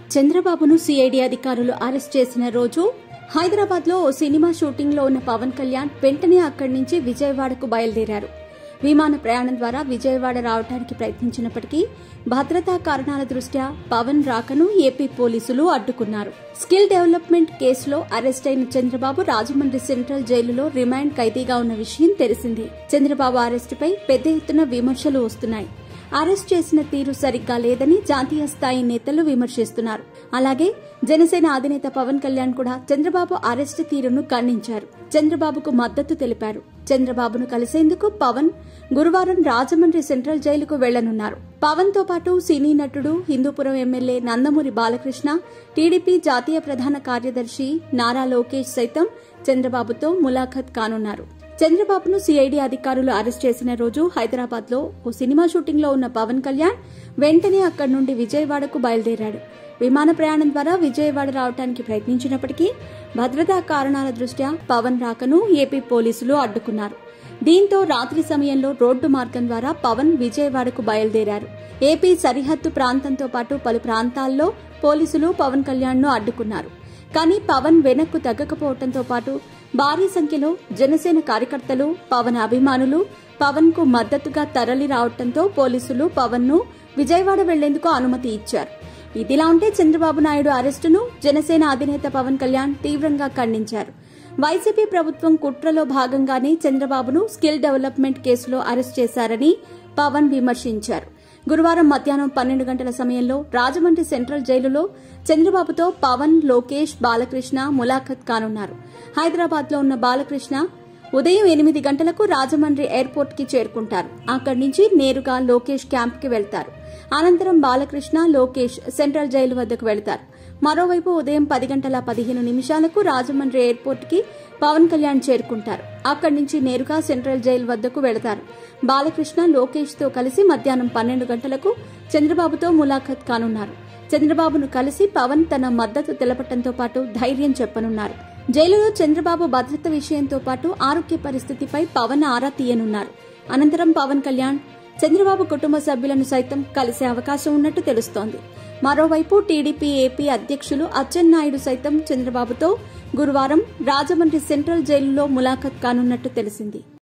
చంద్రబాబును సిఐడి అధికారులు అరెస్ట్ చేసిన రోజు హైదరాబాద్ లో ఓ సినిమా షూటింగ్ లో ఉన్న పవన్ కళ్యాణ్ వెంటనే అక్కడి నుంచి విజయవాడకు బయలుదేరారు విమాన ప్రయాణం ద్వారా విజయవాడ రావడానికి ప్రయత్నించినప్పటికీ భద్రతా కారణాల దృష్ట్యా పవన్ రాకను ఏపీ పోలీసులు అడ్డుకున్నారు స్కిల్ డెవలప్మెంట్ కేసులో అరెస్ట్ అయిన చంద్రబాబు రాజమండ్రి సెంట్రల్ జైలులో రిమాండ్ ఖైదీగా ఉన్న విషయం తెలిసిందే చంద్రబాబు అరెస్టుపై పెద్ద ఎత్తున విమర్శలు వస్తున్నాయి అరెస్ట్ చేసిన తీరు సరిగ్గా లేదని జాతీయ స్థాయి నేతలు విమర్శిస్తున్నారు అలాగే జనసేన అధినేత పవన్ కళ్యాణ్ కూడా చంద్రబాబు అరెస్ట్ తీరును ఖండించారు చంద్రబాబుకు మద్దతు తెలిపారు చంద్రబాబును కలిసేందుకు పవన్ గురువారం రాజమండ్రి సెంట్రల్ జైలుకు వెళ్లనున్నారు పవన్ తో పాటు సినీ నటుడు హిందూపురం ఎమ్మెల్యే నందమూరి బాలకృష్ణ టీడీపీ జాతీయ ప్రధాన కార్యదర్శి నారా లోకేష్ సైతం చంద్రబాబుతో ములాఖత్ కానున్నారు చంద్రబాబును సిఐడి అధికారులు అరెస్ట్ చేసిన రోజు హైదరాబాద్ లో ఓ సినిమా షూటింగ్ లో ఉన్న పవన్ కళ్యాణ్ వెంటనే అక్కడి నుండి విజయవాడకు బయలుదేరాడు విమాన ప్రయాణం ద్వారా విజయవాడ రావడానికి ప్రయత్నించినప్పటికీ భద్రతా కారణాల దృష్ట్యా పవన్ రాకను ఏపీ పోలీసులు అడ్డుకున్నారు దీంతో రాత్రి సమయంలో రోడ్డు మార్గం ద్వారా పవన్ విజయవాడకు బయలుదేరారు ఏపీ సరిహద్దు ప్రాంతంతో పాటు పలు ప్రాంతాల్లో పోలీసులు పవన్ కళ్యాణ్ ను అడ్డుకున్నారు కానీ పవన్ వెనక్కు తగ్గకపోవడంతో పాటు భారీ సంఖ్యలో జనసేన కార్యకర్తలు పవన్ అభిమానులు పవన్ కు మద్దతుగా తరలి రావడంతో పోలీసులు పవన్ ను విజయవాడ వెళ్లేందుకు అనుమతి ఇచ్చారు ఇదిలా ఉంటే చంద్రబాబు నాయుడు అరెస్టును జనసేన అధినేత పవన్ కళ్యాణ్ తీవ్రంగా ఖండించారు వైసీపీ ప్రభుత్వం కుట్రలో భాగంగానే చంద్రబాబును స్కిల్ డెవలప్మెంట్ కేసులో అరెస్ట్ చేశారని పవన్ విమర్శించారు గురువారం మధ్యాహ్నం పన్నెండు గంటల సమయంలో రాజమండ్రి సెంట్రల్ జైలులో చంద్రబాబుతో పవన్ లోకేష్ బాలకృష్ణ ములాఖత్ కానున్నారు హైదరాబాద్ లో ఉన్న బాలకృష్ణ ఉదయం ఎనిమిది గంటలకు రాజమండ్రి ఎయిర్పోర్ట్ కి చేరుకుంటారు అక్కడి నుంచి నేరుగా లోకేష్ క్యాంప్ కి వెళ్తారు అనంతరం బాలకృష్ణ లోకేష్ సెంట్రల్ జైలు వద్దకు వెళతారు మరోవైపు ఉదయం పది గంటల పదిహేను నిమిషాలకు రాజమండ్రి ఎయిర్పోర్ట్ కి పవన్ కళ్యాణ్ చేరుకుంటారు అక్కడి నుంచి నేరుగా సెంట్రల్ జైలు వద్దకు వెళతారు బాలకృష్ణ లోకేష్ తో కలిసి మధ్యాహ్నం పన్నెండు గంటలకు చంద్రబాబుతో ములాఖత్ కానున్నారు చంద్రబాబును కలిసి పవన్ తన మద్దతు తెలపడంతో పాటు ధైర్యం చెప్పనున్నారు జైలులో చంద్రబాబు భద్రత విషయంతో పాటు ఆరోగ్య పరిస్థితిపై పవన్ ఆరా తీయనున్నారు అనంతరం పవన్ కళ్యాణ్ చంద్రబాబు కుటుంబ సభ్యులను సైతం కలిసే అవకాశం ఉన్నట్టు తెలుస్తోంది మరోవైపు టీడీపీ ఏపీ అధ్యక్షులు అచ్చెన్నాయుడు సైతం చంద్రబాబుతో గురువారం రాజమండ్రి సెంట్రల్ జైలులో ములాఖత్ కానున్నట్టు తెలిసింది